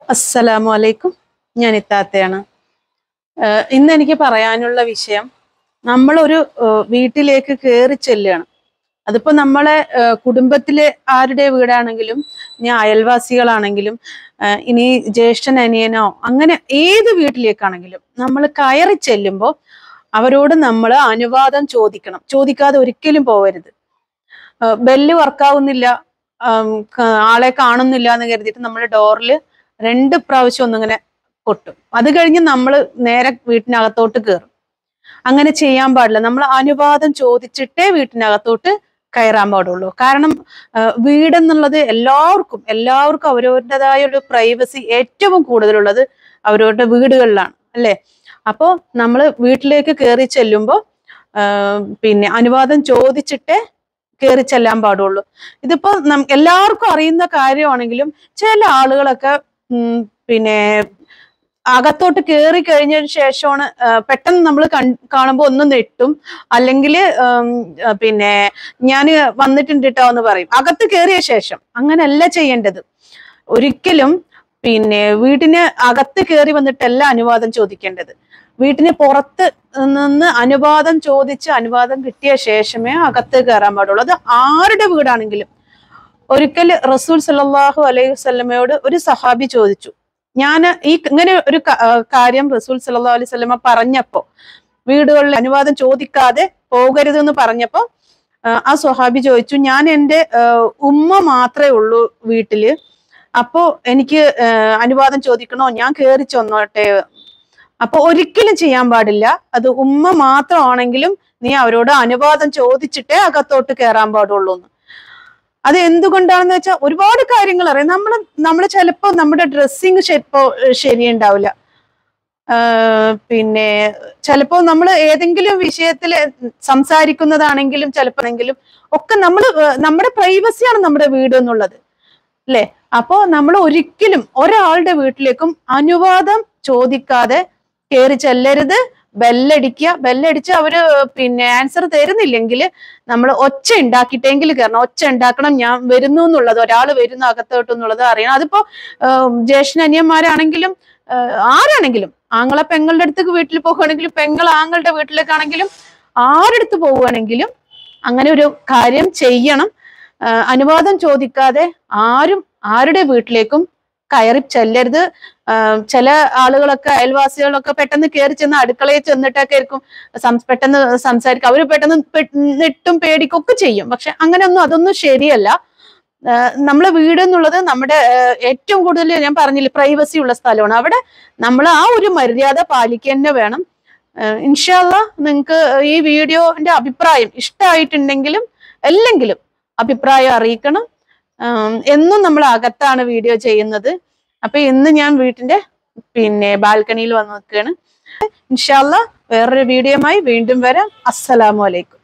അസ്സലാമു അലൈക്കും ഞാൻ ഇത്താത്തയാണ് ഏഹ് ഇന്ന് എനിക്ക് പറയാനുള്ള വിഷയം നമ്മളൊരു ഏഹ് വീട്ടിലേക്ക് കയറി ചെല്ലുകയാണ് അതിപ്പോ നമ്മളെ ഏഹ് കുടുംബത്തിലെ ആരുടെ വീടാണെങ്കിലും ഇനി അയൽവാസികളാണെങ്കിലും ഏഹ് ഇനി ജ്യേഷ്ഠൻ അനിയനോ അങ്ങനെ ഏത് വീട്ടിലേക്കാണെങ്കിലും നമ്മൾ കയറി ചെല്ലുമ്പോൾ അവരോട് നമ്മൾ അനുവാദം ചോദിക്കണം ചോദിക്കാതെ ഒരിക്കലും പോവരുത് ഏഹ് ബെല്ല് വർക്കാവുന്നില്ല ആം, ക- ആളെ കാണുന്നില്ല എന്ന് കരുതിയിട്ട് നമ്മൾ ഡോറിൽ രണ്ട് പ്രാവശ്യം ഒന്നിങ്ങനെ കൊട്ടും അത് കഴിഞ്ഞ് നമ്മൾ നേരെ വീട്ടിനകത്തോട്ട് കയറും അങ്ങനെ ചെയ്യാൻ പാടില്ല നമ്മൾ അനുവാദം ചോദിച്ചിട്ടേ വീട്ടിനകത്തോട്ട് കയറാൻ പാടുള്ളൂ കാരണം ആ, വീടെന്നുള്ളത് എല്ലാവർക്കും എല്ലാവർക്കും അവരവരുടേതായ ഒരു പ്രൈവസി ഏറ്റവും കൂടുതലുള്ളത് അവരവരുടെ വീടുകളിലാണ് അല്ലേ അപ്പോൾ നമ്മൾ വീട്ടിലേക്ക് കയറി ചെല്ലുമ്പോൾ പിന്നെ അനുവാദം ചോദിച്ചിട്ടേ കയറി ചെല്ലാൻ പാടുള്ളൂ ഇതിപ്പോ നം- എല്ലാവർക്കും അറിയുന്ന കാര്യമാണെങ്കിലും ചില ആളുകളൊക്കെ ഉം, പിന്നെ അകത്തോട്ട് കയറി കഴിഞ്ഞതിന് ശേഷമാണ് ആ, പെട്ടെന്ന് നമ്മൾ കാണുമ്പോൾ ഒന്ന് നെട്ടും അല്ലെങ്കിൽ പിന്നെ ഞാൻ വന്നിട്ടുണ്ട് കേട്ടോ എന്ന് പറയും അകത്ത് കയറിയ ശേഷം അങ്ങനെയല്ല ചെയ്യേണ്ടത് ഒരിക്കലും പിന്നെ വീട്ടിന് അകത്ത് കയറി വന്നിട്ടല്ല അനുവാദം ചോദിക്കേണ്ടത് വീട്ടിന് പുറത്ത് നിന്ന് അനുവാദം ചോദിച്ച് അനുവാദം കിട്ടിയ ശേഷമേ അകത്ത് കയറാൻ പാടുള്ളൂ അത് ആരുടെ വീടാണെങ്കിലും ഒരിക്കൽ റസൂൽ സല്ലല്ലാഹു അലൈഹി വസല്ലമയോട് ഒരു സഹാബി ചോദിച്ചു ഞാൻ ഈ ഇങ്ങനെ ഒരു ക- ആ, കാര്യം റസൂൽ സല്ലല്ലാഹു അലൈഹി വസല്ലമ പറഞ്ഞപ്പോ വീടുകളിൽ അനുവാദം ചോദിക്കാതെ പോകരുത് എന്ന് പറഞ്ഞപ്പോ ആ, ആ സ്വഹാബി ചോദിച്ചു ഞാൻ എൻ്റെ ആ, ഉമ്മ മാത്രമേ ഉള്ളൂ വീട്ടില് അപ്പോ എനിക്ക് ആ, അനുവാദം ചോദിക്കണോ ഞാൻ കയറി ചെന്നോട്ടെ അപ്പൊ ഒരിക്കലും ചെയ്യാൻ പാടില്ല അത് ഉമ്മ മാത്രമാണെങ്കിലും നീ അവരോട് അനുവാദം ചോദിച്ചിട്ടേ അകത്തോട്ട് കയറാൻ പാടുള്ളൂ എന്ന് അത് എന്തുകൊണ്ടാണെന്ന് വെച്ചാൽ ഒരുപാട് കാര്യങ്ങൾ അറിയാം നമ്മൾ നമ്മൾ ചിലപ്പോ നമ്മുടെ ഡ്രസ്സിങ് ചിലപ്പോ ശരിയുണ്ടാവില്ല ആഹ് പിന്നെ ചിലപ്പോ നമ്മൾ ഏതെങ്കിലും വിഷയത്തിൽ സംസാരിക്കുന്നതാണെങ്കിലും ചിലപ്പോഴെങ്കിലും ഒക്കെ നമ്മൾ നമ്മുടെ പ്രൈവസിയാണ് നമ്മുടെ വീട് എന്നുള്ളത് അല്ലെ അപ്പോ നമ്മൾ ഒരിക്കലും ഒരാളുടെ വീട്ടിലേക്കും അനുവാദം ചോദിക്കാതെ കയറി ചെല്ലരുത് ബെല്ലടിക്കുക ബെല്ലടിച്ച് അവര് പിന്നെ ആൻസർ തരുന്നില്ലെങ്കിൽ നമ്മൾ ഒച്ച ഉണ്ടാക്കിയിട്ടെങ്കിൽ കയറണം ഒച്ച ഉണ്ടാക്കണം ഞാൻ വരുന്നു എന്നുള്ളത് ഒരാൾ വരുന്നു അകത്തോട്ട് എന്നുള്ളത് അറിയണം അതിപ്പോ ജ്യേഷ്ഠ അനിയന്മാരാണെങ്കിലും ആഹ് ആരാണെങ്കിലും ആങ്ങളെ പെങ്ങളുടെ അടുത്തേക്ക് വീട്ടിൽ പോകുകയാണെങ്കിലും പെങ്ങൾ ആങ്ങളുടെ വീട്ടിലേക്കാണെങ്കിലും ആരടുത്ത് പോവുകയാണെങ്കിലും അങ്ങനെ ഒരു കാര്യം ചെയ്യണം ആഹ് അനുവാദം ചോദിക്കാതെ ആരും ആരുടെ വീട്ടിലേക്കും കയറി ചെല്ലരുത് ആഹ് ചില ആളുകളൊക്കെ അയൽവാസികളൊക്കെ പെട്ടെന്ന് കയറി ചെന്ന് അടുക്കളയിൽ ചെന്നിട്ടൊക്കെ ആയിരിക്കും സം- പെട്ടെന്ന് സംസാരിക്കുക അവർ പെട്ടെന്ന് പെ- നെട്ടും പേടിക്കും ഒക്കെ ചെയ്യും പക്ഷെ അങ്ങനെയൊന്നും അതൊന്നും ശരിയല്ല ആഹ് നമ്മളെ വീട് എന്നുള്ളത് നമ്മുടെ ആഹ് ഏറ്റവും കൂടുതൽ ഞാൻ പറഞ്ഞില്ലേ പ്രൈവസി ഉള്ള സ്ഥലമാണ് അവിടെ നമ്മൾ ആ ഒരു മര്യാദ പാലിക്കുക തന്നെ വേണം ഇൻഷാല്ല നിങ്ങൾക്ക് ഈ വീഡിയോന്റെ അഭിപ്രായം ഇഷ്ടമായിട്ടുണ്ടെങ്കിലും അല്ലെങ്കിലും അഭിപ്രായം അറിയിക്കണം ആം, എന്നും നമ്മൾ അകത്താണ് വീഡിയോ ചെയ്യുന്നത് അപ്പൊ ഇന്ന് ഞാൻ വീട്ടിന്റെ പിന്നെ ബാൽക്കണിയിൽ വന്ന് നിൽക്കുകയാണ് ഇൻഷാല്ല വേറൊരു വീഡിയോയുമായി വീണ്ടും വരാം അസ്സലാമു അലൈക്കും